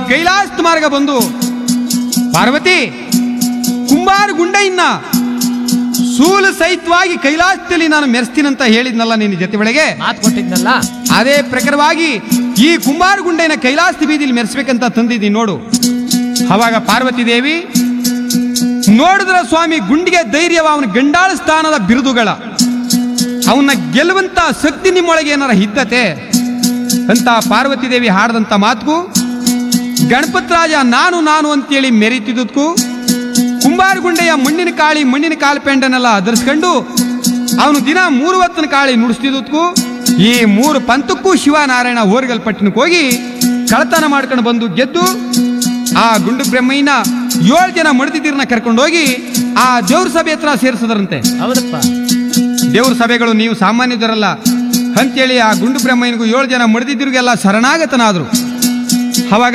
ಕೈಲಾಸ ಮಾರ್ಗ ಬಂದು ಪಾರ್ವತಿ ಕುಂಬಾರ ಗುಂಡೆಯನ್ನ ಸೂಲು ಸಹಿತವಾಗಿ ಕೈಲಾಸದಲ್ಲಿ ನಾನು ಮೆರೆಸ್ತೀನಂತ ಹೇಳಿದ್ನಲ್ಲ ನಿನ್ನ ಜೊತೆ ಒಳಗೆ ಮಾತು ಕೊಟ್ಟಿದ್ನಲ್ಲ ಅದೇ ಪ್ರಕಾರವಾಗಿ ಈ ಕುಂಬಾರ ಗುಂಡೆನ ಕೈಲಾಸ ಬೀದಿಲಿ ಮೆರೆಸ್ಬೇಕಂತ ತಂದಿದ್ದೀನಿ ನೋಡು ಅವಾಗ ಪಾರ್ವತಿ ದೇವಿ ನೋಡಿದ್ರ ಸ್ವಾಮಿ ಗುಂಡಿಗೆ ಧೈರ್ಯವ ಅವನ ಗಂಡಾಳ ಸ್ಥಾನದ ಬಿರುದುಗಳ ಅವನ್ನ ಗೆಲ್ಲುವಂತ ಶಕ್ತಿ ನಿಮ್ಮೊಳಗೆ ಏನಾರ ಇದ್ದತೆ ಅಂತ ಪಾರ್ವತಿ ದೇವಿ ಹಾಡದಂತ ಮಾತುಗೂ ಗಣಪತ್ ರಾಜ ನಾನು ನಾನು ಅಂತೇಳಿ ಮೆರೀತಿದ್ದಕ್ಕೂ ಕುಂಬಾರ ಗುಂಡೆಯ ಮಣ್ಣಿನ ಕಾಳಿ ಮಣ್ಣಿನ ಕಾಲ್ಪೆಂಡನೆಲ್ಲ ಅದರ್ಸ್ಕೊಂಡು ಅವನು ದಿನ ಮೂರು ಹೊತ್ತಿನ ಕಾಳಿ ನುಡಿಸ್ತಿದ್ದಕ್ಕೂ ಈ ಮೂರು ಪಂಥಕ್ಕೂ ಶಿವನಾರಾಯಣ ಓರ್ಗಲ್ಪಟ್ಟಿನಕ್ಕೆ ಹೋಗಿ ಕಳತನ ಮಾಡ್ಕೊಂಡು ಬಂದು ಗೆದ್ದು ಆ ಗುಂಡು ಬ್ರಹ್ಮಯ್ಯನ ಏಳು ಜನ ಮಡದಿದ್ದೀರನ್ನ ಕರ್ಕೊಂಡು ಹೋಗಿ ಆ ದೇವ್ರ ಸಭೆ ಹತ್ರ ಸೇರಿಸದ್ರಂತೆ ಹೌದಪ್ಪ ದೇವ್ರ ಸಭೆಗಳು ನೀವು ಸಾಮಾನ್ಯದರಲ್ಲ ಅಂತೇಳಿ ಆ ಗುಂಡು ಬ್ರಹ್ಮಯ್ಯನಿಗೂ ಏಳು ಜನ ಮಡದಿದ್ರಿಗೆಲ್ಲ ಶರಣಾಗತನಾದ್ರು ಅವಾಗ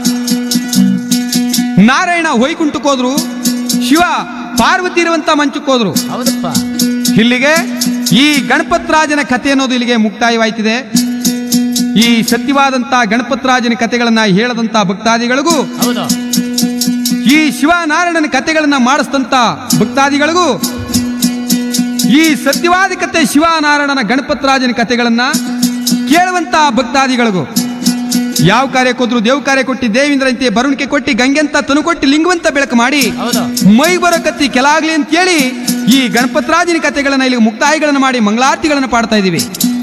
ನಾರಾಯಣ ಹೊಯ್ಕುಂಟಕ್ಕೆ ಹೋದ್ರು ಶಿವ ಪಾರ್ವತಿ ಇರುವಂತ ಮಂಚಕ್ಕೆ ಹೋದ್ರು ಹೌದಪ್ಪ ಇಲ್ಲಿಗೆ ಈ ಗಣಪತ್ ರಾಜನ ಕಥೆ ಅನ್ನೋದು ಇಲ್ಲಿಗೆ ಮುಕ್ತಾಯವಾಯ್ತಿದೆ ಈ ಸತ್ಯವಾದಂತ ಗಣಪತ್ ರಾಜನ ಕಥೆಗಳನ್ನ ಹೇಳದಂತ ಭಕ್ತಾದಿಗಳಿಗೂ ಹೌದು ಈ ಶಿವನಾರಾಯಣನ ಕಥೆಗಳನ್ನ ಮಾಡಿಸ್ತಂತ ಭಕ್ತಾದಿಗಳಿಗೂ ಈ ಸತ್ಯವಾದ ಕತೆ ಶಿವನಾರಾಯಣನ ಗಣಪತ್ ರಾಜನ ಕಥೆಗಳನ್ನ ಕೇಳುವಂತ ಭಕ್ತಾದಿಗಳಿಗೂ ಯಾವ ಕಾರ್ಯಕ್ಕೆ ಹೋದ್ರು ದೇವ್ ಕಾರ್ಯ ಕೊಟ್ಟಿ ದೇವೇಂದ್ರಂತೆ ಬರುಣಿಕೆ ಕೊಟ್ಟಿ ಗಂಗೆಂತ ತನು ಕೊಟ್ಟಿ ಲಿಂಗವಂತ ಬೆಳಕು ಮಾಡಿ ಹೌದು ಮೈ ಬರೋ ಕತ್ತಿ ಕೆಲಾಗ್ಲಿ ಅಂತೇಳಿ ಈ ಗಣಪತ್ ರಾಜನ ಕಥೆಗಳನ್ನ ಇಲ್ಲಿ ಮುಕ್ತಾಯಗಳನ್ನ ಮಾಡಿ ಮಂಗಳಾರತಿಗಳನ್ನ ಪಾಡ್ತಾ ಇದೀವಿ